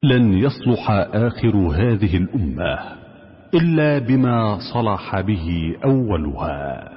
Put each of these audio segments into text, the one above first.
لن يصلح آخر هذه الأمة إلا بما صلح به أولها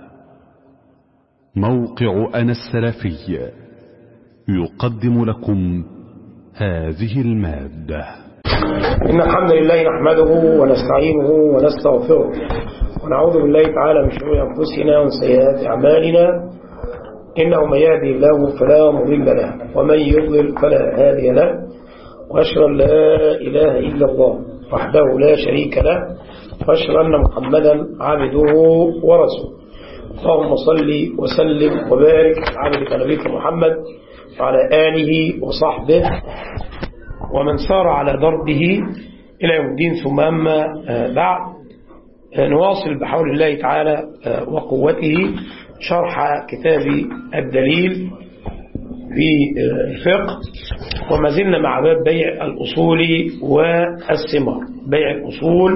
موقع أنا السلفي يقدم لكم هذه المادة إن الحمد لله نحمده ونستعينه ونستغفره ونعوذ بالله تعالى من شرور أنفسنا ومن سيئات أعمالنا إنه من يهدي الله فلا مضل له ومن يضلل فلا هادي له وأشهد أن لا إله إلا الله وحده لا شريك له وأشهد أن محمدا عبده ورسوله اللهم صل وسلم وبارك على عبدك نبيك محمد وعلى آله وصحبه ومن سار على دربه إلى يوم الدين ثم أما بعد نواصل بحول الله تعالى وقوته شرح كتاب الدليل في الفقه وما زلنا مع باب بيع الأصول والثمار بيع الأصول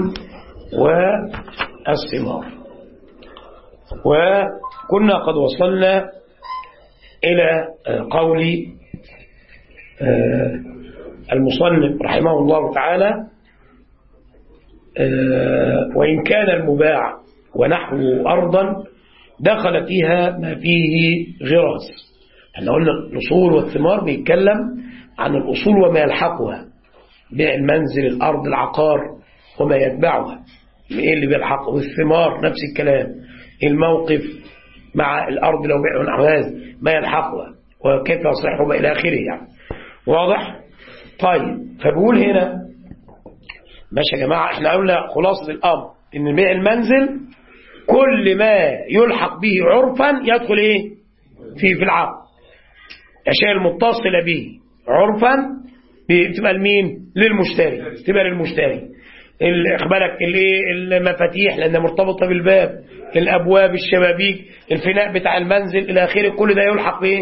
والثمار وكنا قد وصلنا إلى قول المصنف رحمه الله تعالى وإن كان المباع ونحوه أرضا دخل فيها ما فيه غراس احنا قلنا الأصول والثمار بيتكلم عن الأصول وما يلحقها بيع المنزل الأرض العقار وما يتبعها ايه اللي بيلحقه والثمار نفس الكلام الموقف مع الأرض لو بيع نحو هذا ما يلحقها وكيف يصلحه إلى آخره يعني واضح طيب فبقول هنا ماشي يا جماعة احنا قلنا خلاصة الأمر ان بيع المنزل كل ما يلحق به عرفا يدخل ايه في في العقد الأشياء المتصلة به عرفا بتبقى لمين للمشتري تبقى للمشتري بالك الايه المفاتيح لانها مرتبطه بالباب الابواب الشبابيك الفناء بتاع المنزل الى اخره كل ده يلحق بايه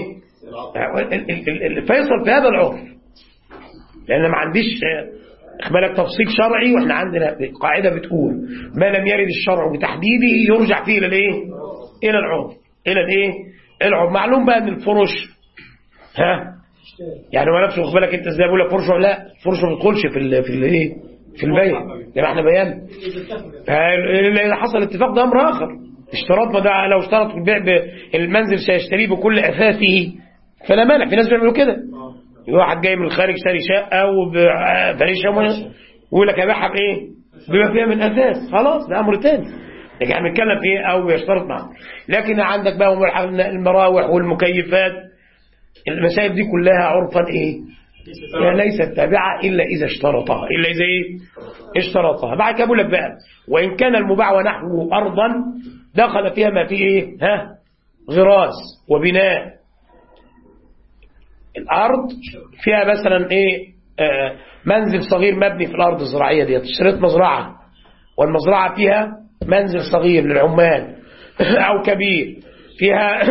الفيصل في هذا العرف لان ما عنديش بالك تفصيل شرعي واحنا عندنا قاعده بتقول ما لم يرد الشرع بتحديده يرجع فيه الى الايه الى العرف الى الايه العرف معلوم بقى ان الفرش ها يعني هو نفسه خد بالك انت ازاي بقول لك فرش لا فرش ما بتدخلش في ال في الايه في البيع زي ما احنا بينا اذا حصل اتفاق ده امر اخر اشتراط ده لو اشترط البيع المنزل سيشتريه بكل اثاثه فلا مانع في ناس بيعملوا كده واحد جاي من الخارج شاري شقه وفريشه ويقول لك ابيعها بايه؟ بما فيها من اثاث خلاص ده امر ثاني لكن احنا بنتكلم في ايه او يشترط معه لكن عندك بقى المراوح والمكيفات المسائل دي كلها عرفا ايه يعني ليست تابعة إلا إذا اشترطها إلا إذا إيه اشترطها بعد كده بقول لك بقى وإن كان المباع ونحوه أرضا دخل فيها ما فيه إيه ها غراس وبناء الأرض فيها مثلا إيه آه منزل صغير مبني في الأرض الزراعية دي اشتريت مزرعة والمزرعة فيها منزل صغير للعمال أو كبير فيها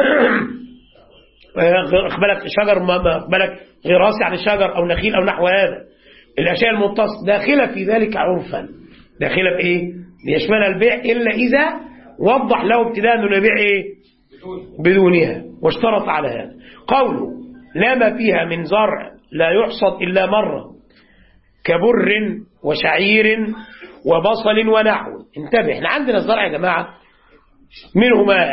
بالك شجر بالك غراس يعني شجر أو نخيل أو نحو هذا الأشياء المتصلة داخلة في ذلك عرفا داخلة في إيه ليشملها البيع إلا إذا وضح له ابتداء أنه يبيع إيه بدونها واشترط على هذا قوله لا ما فيها من زرع لا يحصد إلا مرة كبر وشعير وبصل ونحو انتبه احنا عندنا الزرع يا جماعة منه ما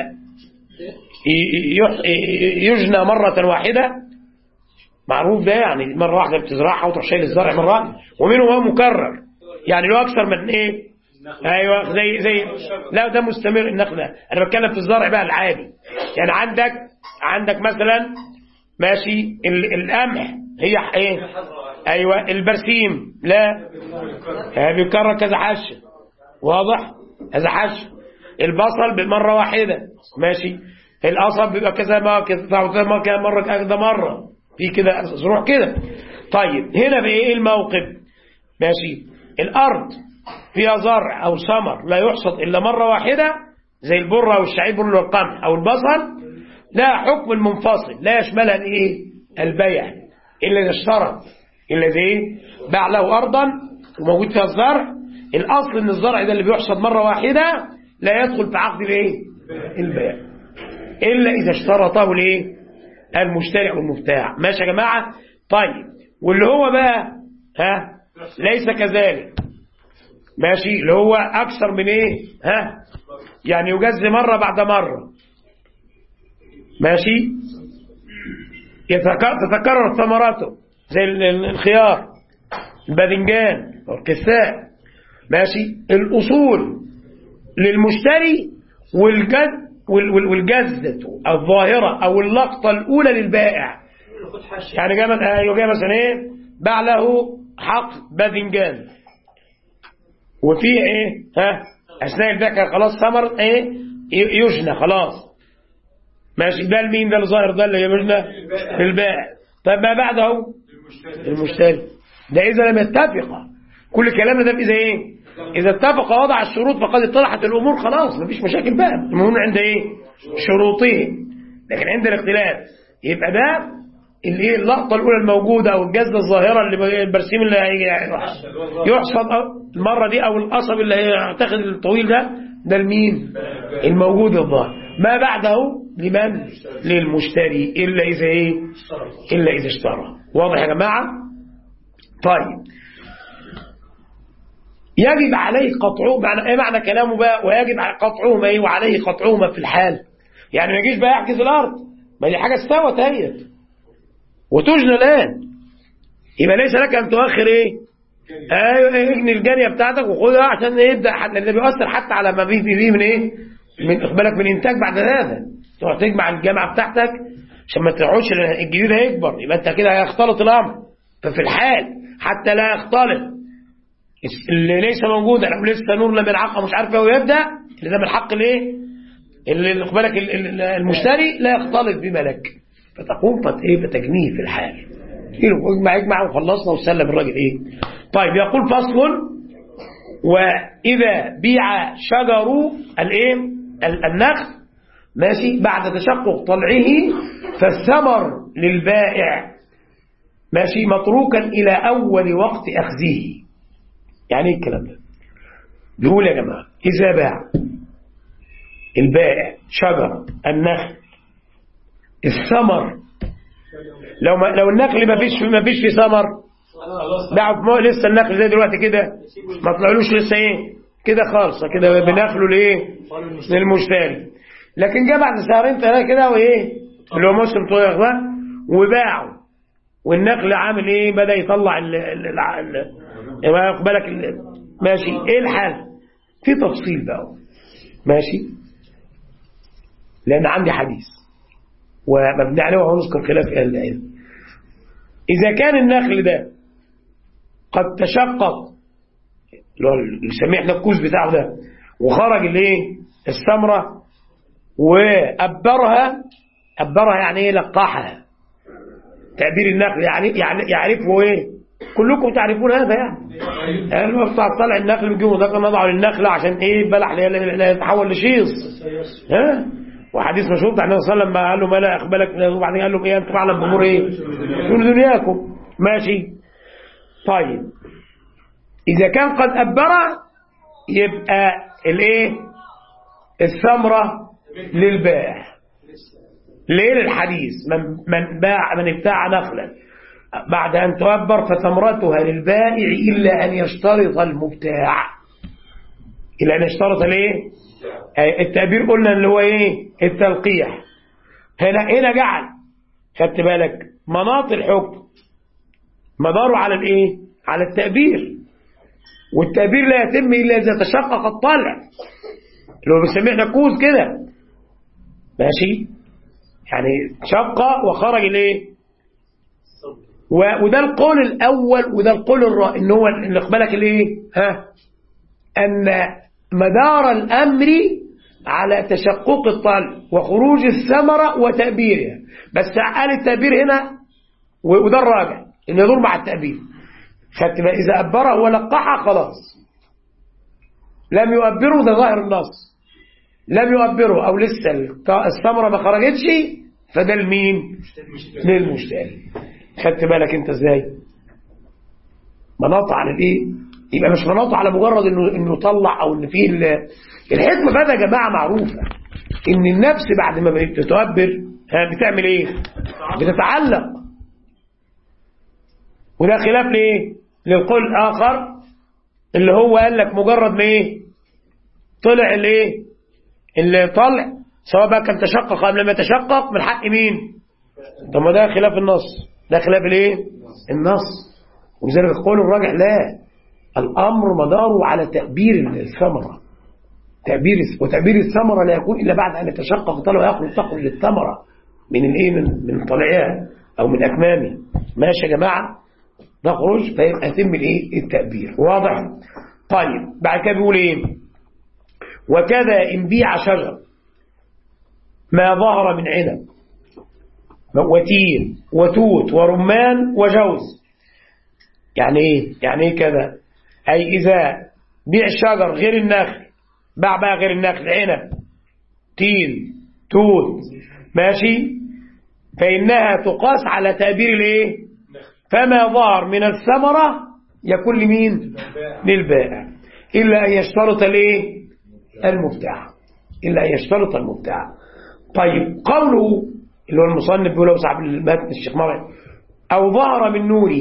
يجنى مرة واحدة معروف ده يعني مرة واحدة بتزرعها وتروح شايل الزرع مرة واحدة ومنه هو مكرر يعني له أكثر من إيه أيوة زي زي لا ده مستمر النخل ده أنا بتكلم في الزرع بقى العادي يعني عندك عندك مثلا ماشي القمح هي إيه أيوة البرسيم لا بيكرر كذا حشة واضح كذا حشة البصل بمرة واحدة ماشي القصب بيبقى كذا ما كذا كذا مرة كذا مرة في كده زروع كده طيب هنا بايه الموقف ماشي الارض فيها زرع او ثمر لا يحصد الا مرة واحدة زي البر او الشعير بر والقمح او البصل لا حكم المنفصل لا يشملها الايه البيع الا اذا اشترط الا اذا ايه باع له ارضا وموجود فيها الزرع الاصل ان الزرع ده اللي بيحصد مرة واحدة لا يدخل في عقد الايه البيع إلا إذا اشترطه الايه المشتري والمبتاع ماشي يا جماعة طيب واللي هو بقى ها ليس كذلك ماشي اللي هو أكثر من إيه ها يعني يجز مرة بعد مرة ماشي يتك- تتكرر ثمراته زي ال- ال- الخيار الباذنجان والكساء ماشي الأصول للمشتري والجد وال- وال- والجزة الظاهرة أو اللقطة الأولى للبائع يعني جاء من- ايوه جاء مثلا ايه باع له حق باذنجان وفيه ايه ها اثناء البيع كان خلاص ثمر ايه ي- يجنى خلاص ماشي ده لمين ده الظاهر ده اللي يجنى للبائع طيب ما بعده المشتري ده اذا لم يتفق كل كلامنا ده في اذا ايه اذا اتفق وضع الشروط فقد اتضحت الامور خلاص مفيش مشاكل بقى المهم عند ايه شروطه لكن عند الاختلاف يبقى ده اللي ايه اللقطه الاولى الموجوده او الجزه الظاهره اللي البرسيم اللي هي- يحصد أو- المره دي او القصب اللي هيعتقد الطويل ده ده المين الموجود الظاهر ما بعده لمن للمشتري الا اذا ايه الا اذا اشترى واضح يا جماعه طيب يجب عليه قطعه معنى ايه معنى كلامه بقى ويجب على قطعهما ايه وعليه قطعهما في الحال يعني ما يجيش بقى يحجز الارض ما دي حاجه استوت هي وتجنى الان يبقى ليس لك ان تؤخر ايه ايوه إيه، اجني الجاريه بتاعتك وخدها عشان يبدا حتى لان ده بيؤثر حتى على ما بيجي بيه من ايه من اقبالك من انتاج بعد هذا تروح تجمع الجامعه بتاعتك عشان ما تقعدش لأن الجديد هيكبر يبقى انت كده هيختلط الامر ففي الحال حتى لا يختلط اللي ليس موجودا لو لسه نور لم ينعقد مش عارف ايه ويبدا اللي ده من حق الايه اللي خد بالك ال- ال- المشتري لا يختلط بما لك فتقوم فت ايه بتجنيه في الحال يجمع اجمع اجمع وخلصنا وسلم الراجل ايه طيب يقول فصل واذا بيع شجر الايه ال- النخل ماشي بعد تشقق طلعه فالثمر للبائع ماشي متروكا الى اول وقت اخذه يعني ايه الكلام ده بيقول يا جماعه اذا باع البائع شجر النخل الثمر لو ما لو النخل ما فيش ما فيش فيه ثمر باعوا في مو- لسه النخل زي دلوقتي كده ما طلعلوش لسه ايه كده خالصه كده بنخله لايه للمشتري لكن جه بعد شهرين ثلاثه كده وايه اللي هو موسم طويل ده وباعوا والنخل عامل ايه بدا يطلع ال ال ال ال واخد بالك ال- ماشي ايه الحل في تفصيل بقى ماشي لان عندي حديث ومبني عليه وهنذكر خلاف اهل العلم اذا كان النخل ده قد تشقق اللي هو اللي بنسميه احنا الكوز بتاعه ده وخرج الايه الثمره وأبرها أبرها يعني ايه لقحها تعبير النخل يعني يعني يعرفه ايه كلكم تعرفون هذا يعني يعني هو بتاع طلع النخل بيجيبوا ده نضعه للنخل عشان ايه بلح لا- لا لا يتحول لشيص ها وحديث مشهور بتاع النبي صلى الله عليه وسلم لما قال له ما لا اقبلك وبعدين قال له ايه انتم اعلم بامور ايه دون دنياكم ماشي طيب اذا كان قد ابر يبقى الايه الثمره للبائع ليه للحديث من, من باع من ابتاع نخلا بعد أن تؤبر فثمرتها للبائع إلا أن يشترط المبتاع إلا أن يشترط الايه آه، التأبير قلنا اللي هو إيه التلقيح هنا هنا جعل خدت بالك مناط الحكم مداره على الايه على التأبير والتأبير لا يتم إلا إذا تشقق الطلع اللي هو بنسميه احنا كوز كده ماشي يعني شق وخرج الايه و- وده القول الاول وده القول الرا ان هو اللي بالك الايه ها ان مدار الامر على تشقق الطلع وخروج الثمره وتأبيرها بس قال التأبير هنا و- وده الراجع ان يدور مع التأبير خدت بقى اذا ابره ولقحها خلاص لم يؤبره ده ظاهر النص لم يؤبره او لسه الط- الثمره ما خرجتش فده لمين للمشتري خدت بالك انت ازاي مناط على الايه يبقى مش مناط على مجرد انه انه يطلع او ان فيه ال- الحكمه بقى يا جماعه معروفه ان النفس بعد ما بتتؤبر ها بتعمل ايه بتتعلق وده خلاف لايه للقول الآخر اللي هو قال لك مجرد ما ايه طلع الايه اللي طلع سواء بقى كان تشقق أم لم يتشقق من حق مين طب ما ده خلاف النص ده خلاف الايه النص ولذلك القول الراجح لا الأمر مداره على تأبير الثمرة تأبير وتأبير الثمرة لا يكون إلا بعد أن يتشقق طلع ويخرج تخرج الثمرة من الايه من من طلعها أو من أكمامه ماشي يا جماعة نخرج فيبقى يتم الايه التأبير واضح طيب بعد كده بيقول ايه وكذا إن بيع شجر ما ظهر من عنب وتين وتوت ورمان وجوز يعني ايه يعني ايه كذا اي اذا بيع الشجر غير النخل باع بقى غير النخل عنب تين توت ماشي فانها تقاس على تأبير الايه فما ظهر من الثمرة يكون لمين للبائع إلا أن يشترط الايه المبتاع إلا أن يشترط المبتاع طيب قوله اللي هو المصنف بيقول صاحب المتن الشيخ مرعي أو ظهر من نوره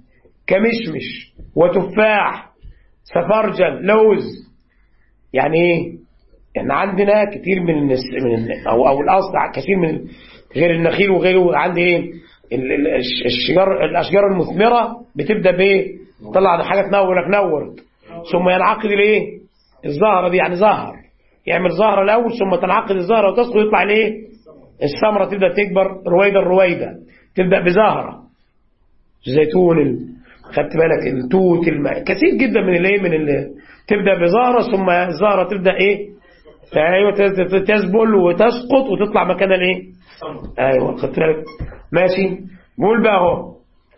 كمشمش وتفاح سفرجل لوز يعني ايه يعني عندنا كتير من النس من الن- او او الاصل كثير من غير النخيل وغيره عندي ايه ال- ال- الش- الشجر الاشجار المثمره بتبدا بايه تطلع حاجه تنور تنور ثم ينعقد الايه الزهره دي يعني زهر يعمل زهره الاول ثم تنعقد الزهره وتسقط يطلع الايه الثمره تبدا تكبر رويدا رويدا تبدا بزهره الزيتون ال- خدت بالك التوت الماء كثير جدا من الايه من اللي تبدا بزهره ثم الزهره تبدا ايه ايوه تز- تذبل وتسقط وتطلع مكانها الايه ايوه خدت بالك ماشي بقول بقى اهو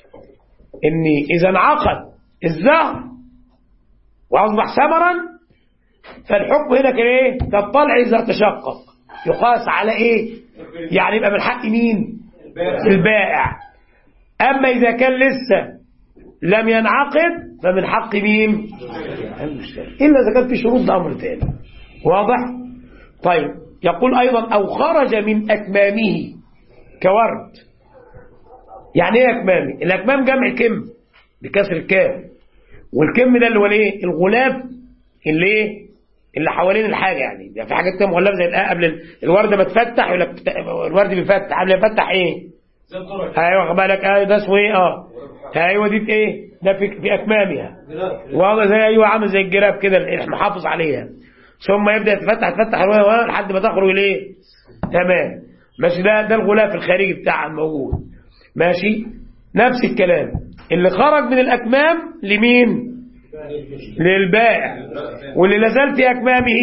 ان اذا انعقد الزهر واصبح ثمرا فالحكم هنا كان ايه كالطلع اذا تشقق يقاس على ايه يعني يبقى من حق مين البائع اما اذا كان لسه لم ينعقد فمن حق مين المشتري الا اذا كان في شروط ده امر تاني واضح طيب يقول ايضا او خرج من اكمامه كورد يعني ايه اكمامي الاكمام جمع كم بكسر الكاف والكم ده اللي هو الايه الغلاف اللي ايه اللي حوالين الحاجه يعني ده في حاجات كده مغلفه زي الآ- قبل ال- الورده ما تفتح يقول لك بت- الورد بيفتح قبل ما يفتح ايه ايوه واخد بالك ايوه ده اسمه ايه اه ايوه دي في ايه ده في, في اكمامها واضح زي ايوه عامل زي الجراب كده اللي محافظ عليها ثم يبدا يتفتح يتفتح الورقة لحد ما تخرج ليه تمام ماشي ده ده الغلاف الخارجي بتاعها الموجود ماشي نفس الكلام اللي خرج من الاكمام لمين للبائع واللي لازال في اكمامه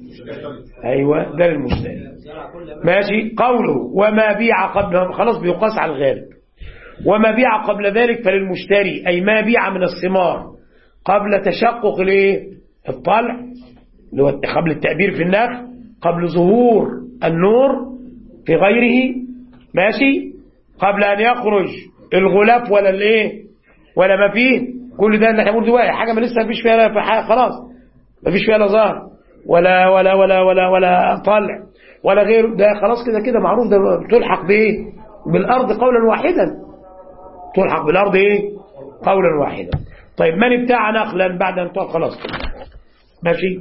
ايوه ده للمشتري ماشي قوله وما بيع قبل خلاص بيقاس على الغالب وما بيع قبل ذلك فللمشتري أي ما بيع من الثمار قبل تشقق الايه الطلع اللي هو قبل التأبير في النخل قبل ظهور النور في غيره ماشي قبل أن يخرج الغلاف ولا الايه ولا ما فيه كل ده اللي احنا بنقول دلوقتي حاجة ما لسه ما فيش فيها لا- حاجة خلاص ما فيش فيها لا ظهر ولا ولا ولا ولا ولا طلع ولا غيره ده خلاص كده كده معروف ده تلحق بايه بالارض قولا واحدا تلحق بالارض ايه قولا واحدا طيب من ابتاع نخلا بعد ان تقول خلاص كده ماشي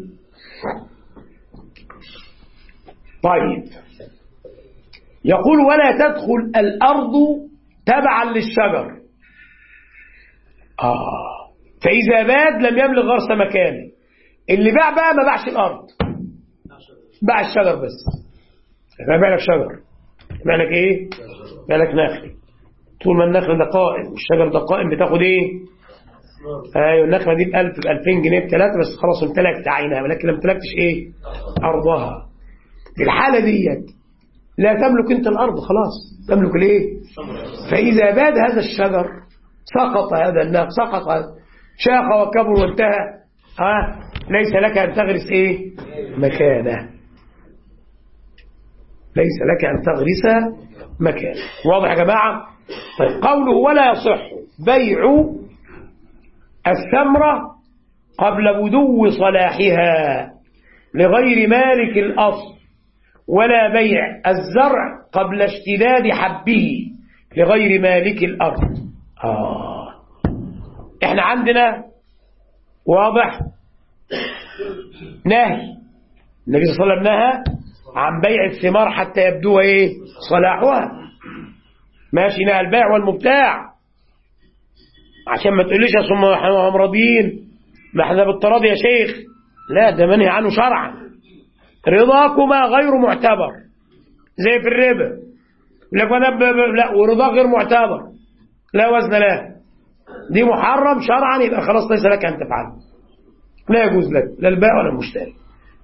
طيب يقول ولا تدخل الارض تبعا للشجر اه فاذا باد لم يبلغ غرس مكانه اللي باع بقى ما باعش الارض باع الشجر بس احنا باع لك شجر باع لك ايه باع لك نخل طول ما النخل ده قائم والشجر ده قائم بتاخد ايه ايوه النخله دي ب 1000 ب 2000 جنيه بثلاثه بس خلاص امتلكت عينها ولكن ما امتلكتش ايه ارضها في الحاله ديت لا تملك انت الارض خلاص تملك الايه فاذا باد هذا الشجر سقط هذا النخل سقط شاخ وكبر وانتهى ها ليس لك ان تغرس ايه مكانه ليس لك ان تغرس مكانه واضح يا جماعه طيب قوله ولا يصح بيع الثمرة قبل بدو صلاحها لغير مالك الأصل ولا بيع الزرع قبل اشتداد حبه لغير مالك الأرض آه. احنا عندنا واضح نهي النبي صلى الله عليه وسلم نهى عن بيع الثمار حتى يبدو ايه صلاحها ماشي نهى البيع والمبتاع عشان ما تقوليش اصل هم هم راضيين ما احنا بالتراضي يا شيخ لا ده منهي عنه شرعا رضاكما غير معتبر زي في الربا لك انا ب- ب- لا ورضاه غير معتبر لا وزن له دي محرم شرعا يبقى خلاص ليس لك ان تفعله لا يجوز لك لا البائع ولا المشتري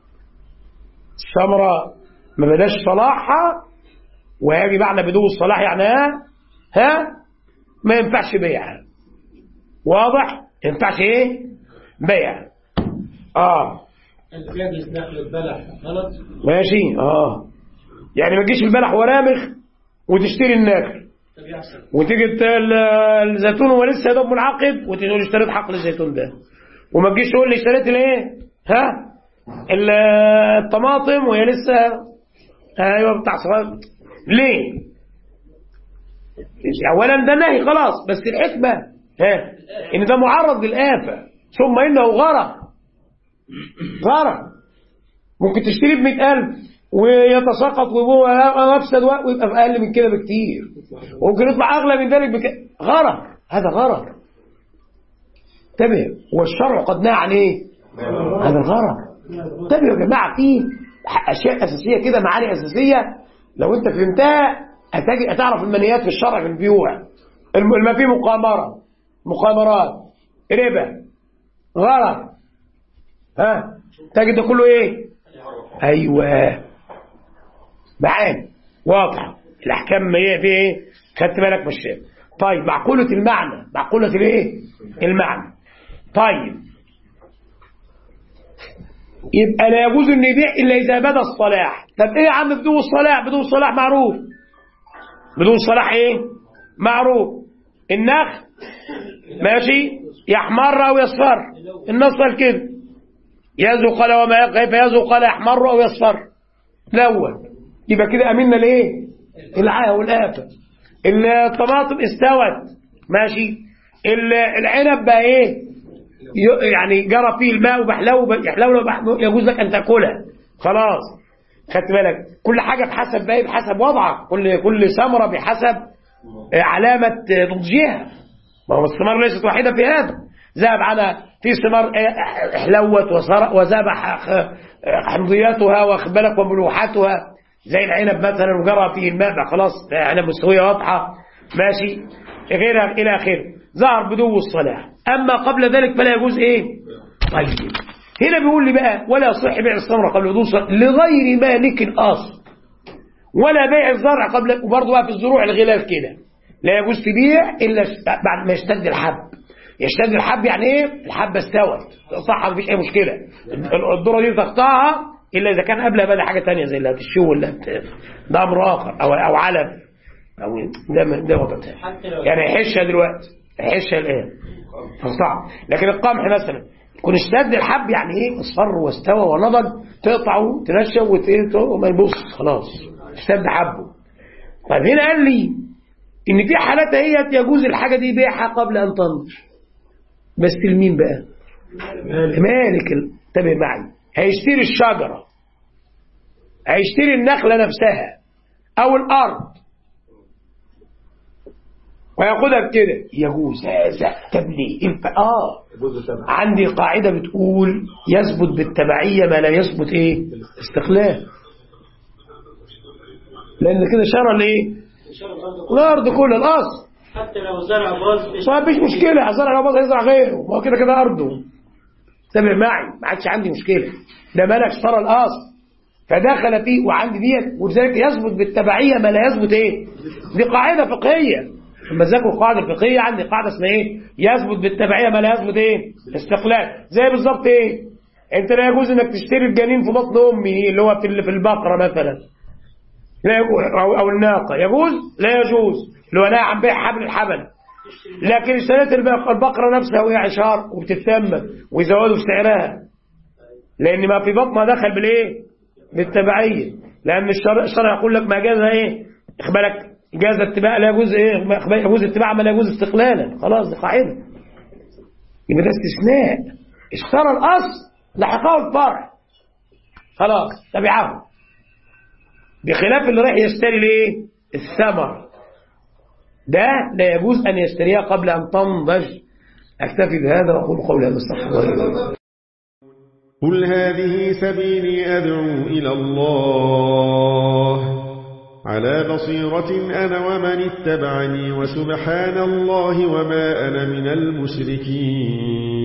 الثمرة ما بداش صلاحها ويجي معنى بدون الصلاح يعني ها ها ما ينفعش بيعها واضح ما ينفعش ايه بيع اه انت يجلس نخل البلح غلط ماشي اه يعني ما تجيش البلح ورامخ وتشتري الناكل طب يحصل وتيجي الت- ال- الزيتون هو لسه يا دوب منعقد وتقول اشتريت حقل الزيتون ده وما تجيش تقول لي اشتريت الايه ها ال- الطماطم وهي لسه ايوه بتاع صغير ليه اولا ده نهي خلاص بس الحكمه ها ان ده معرض للآفة ثم انه غرق غرق ممكن تشتري ب 100000 ويتساقط ويبقى مفسد ويبقى في اقل من كده بكتير وممكن يطلع اغلى من ذلك بك... غرر هذا غرر انتبه والشرع قد نهى عن ايه هذا الغرر انتبهوا يا جماعه في اشياء اساسيه كده معاني اساسيه لو انت فهمتها هتجي هتعرف المنهيات في الشرع في البيوع الم- ما في مقامره مقامرات ربا غرر ها تجد ده كله ايه ايوه معاني واضحه الاحكام هي في ايه خدت بالك من الشيء طيب معقوله المعنى معقوله الايه المعنى طيب يبقى لا يجوز ان يبيع الا اذا بدا الصلاح طب ايه يا عم بدون الصلاح بدون الصلاح معروف بدون الصلاح ايه معروف النخل ماشي يحمر او يصفر النص قال كده يزق قال وما كيف يزق قال يحمر او يصفر الاول يبقى كده امنا لايه العاهه والافه الطماطم استوت ماشي ال- العنب بقى ايه ي- يعني جرى فيه الماء وبحلو يحلو له يجوز لك ان تاكلها خلاص خدت بالك كل حاجه بحسب بقى بحسب وضعك كل كل ثمره بحسب آه، علامه آه، نضجها ما هو الثمار ليست واحده في هذا ذهب على في ثمار آه، حلوت وصر- وذهب ح- آه، حمضياتها واخد بالك وملوحاتها زي العنب مثلا وجرى فيه الماء بقى خلاص عنب مستويه واضحه ماشي غيرها الى اخره ظهر بدو الصلاح اما قبل ذلك فلا يجوز ايه طيب هنا بيقول لي بقى ولا يصح بيع الثمره قبل بدو الصلاح لغير مالك الاصل ولا بيع الزرع قبل وبرضه بقى في الزروع الغلاف كده لا يجوز تبيع الا ش- بعد ما يشتد الحب يشتد الحب يعني ايه الحبه استوت صح مفيش اي مشكله الذره دي تقطعها الا اذا كان قبلها بقى حاجه تانية زي اللي هتشوي ولا هت- ده امر اخر او او علف او ده ده وضع تاني حتى لو يعني يحشها دلوقتي يحشها الان تقطعها لكن القمح مثلا يكون اشتد الحب يعني ايه اصفر واستوى ونضج تقطعه تنشف وت- وما يبص خلاص اشتد حبه طيب هنا قال لي ان في حالات هي يجوز الحاجه دي بيعها قبل ان تنضج بس لمين بقى مالك ال- انتبه معي هيشتري الشجره هيشتري النخله نفسها او الارض وياخدها بكده يجوز هذا طب ليه ينفع اه عندي قاعده بتقول يثبت بالتبعيه ما لا يثبت ايه استقلال لان كده شرع لايه الارض كلها الاصل حتى لو زرع باظ ما فيش مشكله هزرع لو باظ هيزرع غيره ما هو كده كده ارضه تابع معي ما عادش عندي مشكله ده ملك اشترى الاصل فدخل فيه وعندي ديت ولذلك يثبت بالتبعيه ما لا يثبت ايه دي قاعده فقهيه لما ذاكروا القاعده الفقهيه عندي قاعده اسمها ايه يثبت بالتبعيه ما لا يثبت ايه استقلال زي بالظبط ايه انت لا يجوز انك تشتري الجنين في بطن امه اللي هو في ال- في البقره مثلا لا يجوز او, أو الناقه يجوز لا يجوز اللي هو نهى عن بيع حبل الحبل لكن اشتريت البق- البقره نفسها وهي عشار وبتتثمن ويزودوا في سعرها لان ما في بطنها دخل بالايه بالتبعيه لان الشرع الشرع يقول لك ما جاز ايه اخبارك جاز اتباع لا يجوز ايه ما يجوز اتباع ما لا يجوز استقلالا خلاص دي قاعده يبقى ده استثناء اشترى الأصل لحقه الفرع خلاص تبعه بخلاف اللي رايح يشتري ليه الثمر ده لا يجوز أن يشتريها قبل أن تنضج أكتفي بهذا وأقول قولي هذا استغفر الله قل هذه سبيلي أدعو إلى الله على بصيرة أنا ومن اتبعني وسبحان الله وما أنا من المشركين